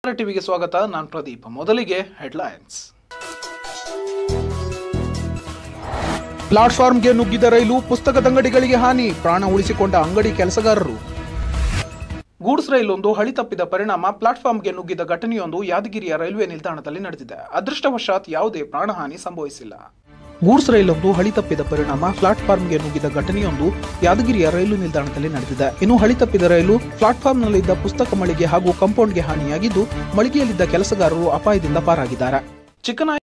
ಟಿವಿಗೆ ಸ್ವಾಗತ ನಾನು ಪ್ರದೀಪ್ ಮೊದಲಿಗೆ ಹೆಡ್ಲೈನ್ಸ್ ಪ್ಲಾಟ್ಫಾರ್ಮ್ಗೆ ನುಗ್ಗಿದ ರೈಲು ಪುಸ್ತಕದ ಅಂಗಡಿಗಳಿಗೆ ಹಾನಿ ಪ್ರಾಣ ಉಳಿಸಿಕೊಂಡ ಅಂಗಡಿ ಕೆಲಸಗಾರರು ಗೂಡ್ಸ್ ರೈಲೊಂದು ಹಳಿ ತಪ್ಪಿದ ಪರಿಣಾಮ ಪ್ಲಾಟ್ಫಾರ್ಮ್ಗೆ ನುಗ್ಗಿದ ಘಟನೆಯೊಂದು ಯಾದಗಿರಿಯ ರೈಲ್ವೆ ನಿಲ್ದಾಣದಲ್ಲಿ ನಡೆದಿದೆ ಅದೃಷ್ಟವಶಾತ್ ಯಾವುದೇ ಪ್ರಾಣಹಾನಿ ಸಂಭವಿಸಿಲ್ಲ ಗೂಡ್ಸ್ ರೈಲೊಂದು ಹಳಿ ತಪ್ಪಿದ ಪರಿಣಾಮ ಪ್ಲಾಟ್ಫಾರ್ಮ್ಗೆ ನುಗ್ಗಿದ ಘಟನೆಯೊಂದು ಯಾದಗಿರಿಯ ರೈಲು ನಿಲ್ದಾಣದಲ್ಲಿ ನಡೆದಿದೆ ಇನ್ನು ಹಳಿ ತಪ್ಪಿದ ರೈಲು ಪ್ಲಾಟ್ಫಾರ್ಮ್ನಲ್ಲಿದ್ದ ಪುಸ್ತಕ ಮಳಿಗೆ ಹಾಗೂ ಕಾಂಪೌಂಡ್ಗೆ ಹಾನಿಯಾಗಿದ್ದು ಮಳಿಗೆಯಲ್ಲಿದ್ದ ಕೆಲಸಗಾರರು ಅಪಾಯದಿಂದ ಪಾರಾಗಿದ್ದಾರೆ ಚಿಕ್ಕನಾಯ